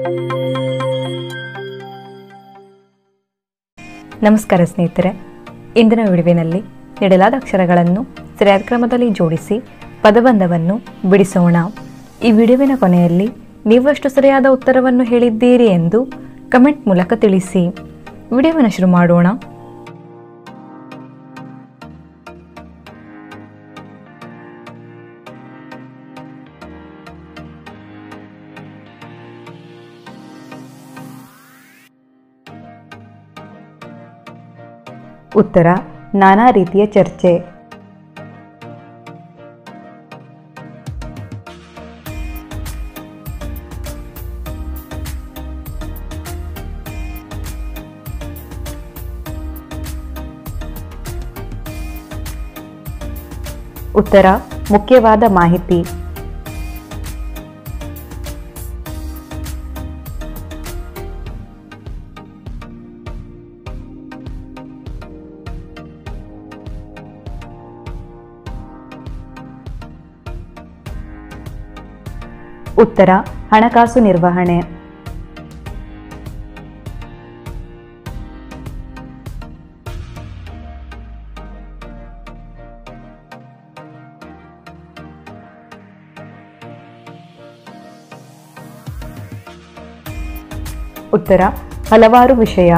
ನಮಸ್ಕಾರ ಸ್ನೇಹಿತರೆ ಇಂದಿನ ವಿಡಿಯೋವಿನಲ್ಲಿ ನೀಡಲಾದ ಅಕ್ಷರಗಳನ್ನು ಸರಿಯಾದ ಕ್ರಮದಲ್ಲಿ ಜೋಡಿಸಿ ಪದಬಂಧವನ್ನು ಬಿಡಿಸೋಣ ಈ ವಿಡಿಯೋವಿನ ಕೊನೆಯಲ್ಲಿ ನೀವಷ್ಟು ಸರಿಯಾದ ಉತ್ತರವನ್ನು ಹೇಳಿದ್ದೀರಿ ಎಂದು ಕಮೆಂಟ್ ಮೂಲಕ ತಿಳಿಸಿ ವಿಡಿಯೋವನ್ನು ಶುರು ಮಾಡೋಣ ಉತ್ತರ ನಾನಾ ರೀತಿಯ ಚರ್ಚೆ ಉತ್ತರ ಮುಖ್ಯವಾದ ಮಾಹಿತಿ ಉತ್ತರ ಹಣಕಾಸು ನಿರ್ವಹಣೆ ಉತ್ತರ ಹಲವಾರು ವಿಷಯ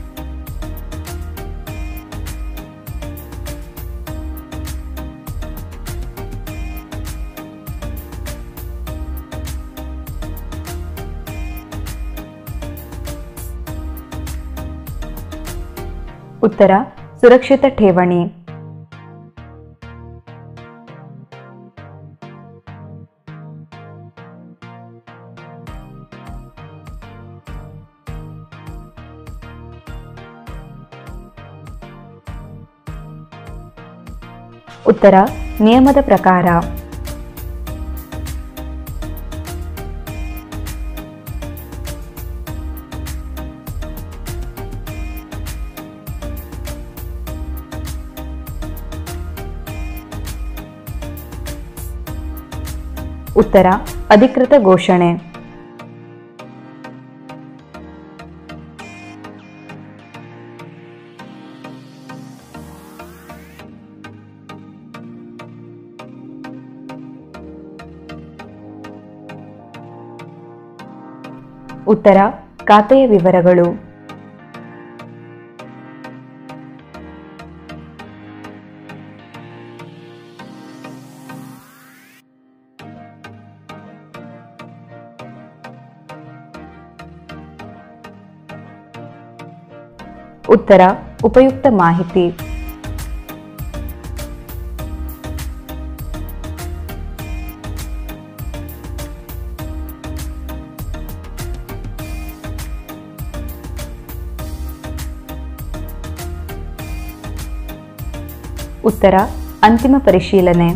ಉತ್ತರ ಸುರಕ್ಷಿತ ಠೇವಣಿ ಉತ್ತರ ನಿಯಮದ ಪ್ರಕಾರ ಉತ್ತರ ಅಧಿಕೃತ ಘೋಷಣೆ ಉತ್ತರ ಖಾತೆಯ ವಿವರಗಳು ಉತ್ತರ ಉಪಯುಕ್ತ ಮಾಹಿತಿ ಉತ್ತರ ಅಂತಿಮ ಪರಿಶೀಲನೆ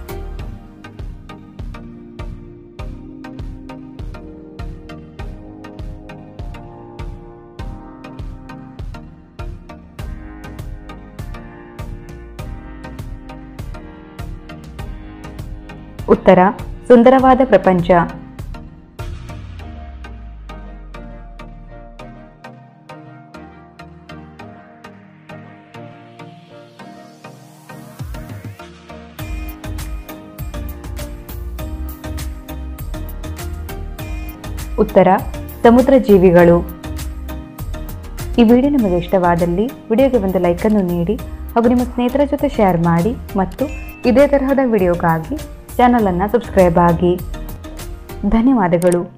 ಉತ್ತರ ಸುಂದರವಾದ ಪ್ರಪಂಚ ಉತ್ತರ ಸಮುದ್ರ ಜೀವಿಗಳು ಈ ವಿಡಿಯೋ ನಿಮಗೆ ಇಷ್ಟವಾದಲ್ಲಿ ವಿಡಿಯೋಗೆ ಒಂದು ಲೈಕನ್ನು ನೀಡಿ ಹಾಗೂ ನಿಮ್ಮ ಸ್ನೇಹಿತರ ಜೊತೆ ಶೇರ್ ಮಾಡಿ ಮತ್ತು ಇದೇ ತರಹದ ವಿಡಿಯೋಗಾಗಿ ಚಾನಲನ್ನು ಸಬ್ಸ್ಕ್ರೈಬ್ ಆಗಿ ಧನ್ಯವಾದಗಳು